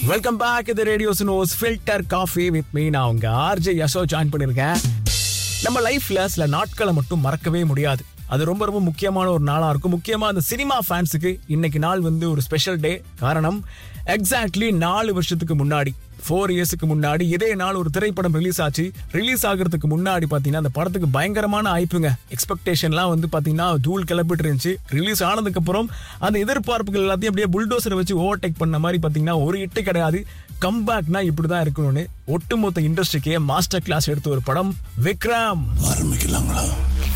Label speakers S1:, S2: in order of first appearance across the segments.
S1: welcome back இது radio சினோஸ் filter coffee with me நான் உங்க ஆர்ஜே யசோ ஜாயின் பண்ணிருக்கேன் நம்ம லைஃப்ல சில நாட்களை மட்டும் மறக்கவே முடியாது அது ரொம்ப ரொம்ப முக்கியமான ஒரு நாளா இருக்கும் முக்கியமா அந்த சினிமா ஃபேன்ஸுக்கு இன்னைக்கு நாள் வந்து ஒரு ஸ்பெஷல் டே காரணம் எக்ஸாக்ட்லி நாலு வருஷத்துக்கு முன்னாடி ஃபோர் இயர்ஸுக்கு முன்னாடி இதே நாள் ஒரு திரைப்படம் ரிலீஸ் ஆச்சு ரிலீஸ் ஆகிறதுக்கு முன்னாடி பாத்தீங்கன்னா அந்த படத்துக்கு பயங்கரமான ஐப்புங்க எக்ஸ்பெக்டேஷன்லாம் வந்து பாத்தீங்கன்னா தூள் கிளப்பிட்டு இருந்துச்சு ரிலீஸ் ஆனதுக்கு அப்புறம் அந்த எதிர்பார்ப்புகள் எல்லாத்தையும் அப்படியே புல்டோசரை வச்சு ஓவர்டேக் பண்ண மாதிரி பாத்தீங்கன்னா ஒரு இட்டு கிடையாது கம்பேக்னா இப்படிதான் இருக்கணும்னு ஒட்டுமொத்த இண்டஸ்ட்ரிக்கே மாஸ்டர் கிளாஸ் எடுத்த ஒரு படம் விக்ரம்
S2: ஆரம்பிக்கலாங்களா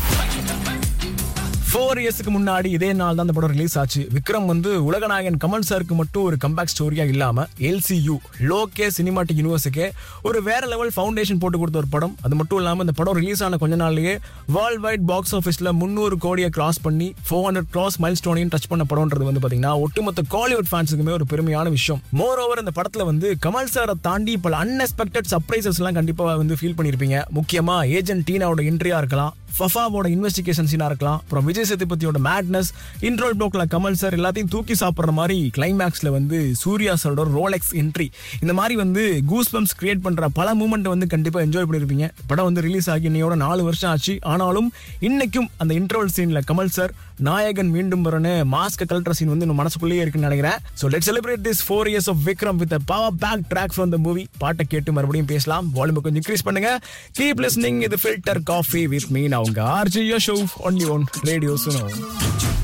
S1: ஃபோர் இயர்ஸ்க்கு முன்னாடி இதே நாள் தான் அந்த படம் ரிலீஸ் ஆச்சு விக்ரம் வந்து உலகநாயகன் கமல் சாருக்கு மட்டும் ஒரு கம்பேக் ஸ்டோரியா இல்லாம எல்சியூ லோகே சினிமாட்டிக் யூனிவர்ஸுக்கு ஒரு வேற லெவல் ஃபவுண்டேஷன் போட்டு கொடுத்த ஒரு படம் அது மட்டும் இல்லாம இந்த படம் ரிலீஸ் ஆன கொஞ்ச நாள்லயே வேர்ல்ட் வைட் பாக்ஸ் ஆஃபீஸ்ல முந்நூறு கோடியை கிராஸ் பண்ணி ஃபோர் ஹண்ட்ரட் கிராஸ் மைல் ஸ்டோனையும் டச் பண்ண படம்ன்றது வந்து பாத்தீங்கன்னா ஒட்டுமொத்த காலிவுட் ஃபேன்ஸுக்குமே ஒரு பெருமையான விஷயம் மோர் ஓவர் இந்த படத்துல வந்து கமல் சாரை தாண்டி பல அன்எக்ஸ்பெக்டட் சர்ப்ரைசஸ் எல்லாம் கண்டிப்பா வந்து ஃபீல் பண்ணிருப்பீங்க முக்கியமா ஏஜென்ட் டீனாவோட என்ட்ரியா இருக்கலாம் ஃபஃபாவோட இன்வெஸ்டிகேஷன் சீனா இருக்கலாம் அப்புறம் விஜய் சேதுபதியோட மேட்னஸ் இன்ட்ரோல் ப்ளோக்ல கமல் சார் எல்லாத்தையும் தூக்கி சாப்பிட்ற மாதிரி கிளைமேக்ஸ்ல வந்து சூர்யா சாரோட ரோலெக்ஸ் என்ட்ரி இந்த மாதிரி வந்து கூஸ் பம்ப்ஸ் கிரியேட் பண்ற பல மூமெண்ட் வந்து கண்டிப்பா என்ஜாய் பண்ணிருப்பீங்க படம் வந்து ரிலீஸ் ஆகி இன்னையோட நாலு வருஷம் ஆச்சு ஆனாலும் இன்னைக்கும் அந்த இன்ட்ரோல் சீன்ல கமல் சார் நாயகன் மீண்டும் வரனு மாஸ்க் கலெக்டர் சீன் வந்து நம்ம மனசுக்குள்ளேயே இருக்குன்னு நினைக்கிறேன் so let celebrate this four years of Vikram with power pack track from the movie பாட்டை கேட்டு மறுபடியும் பேசலாம் வால்யூம் கொஞ்சம் இன்க்ரீஸ் பண்ணுங்க கீப் லிஸ்னிங் இது ஃபில்டர் காஃபி வித் மீ நான் உங்க RJ show only one radio சுனோ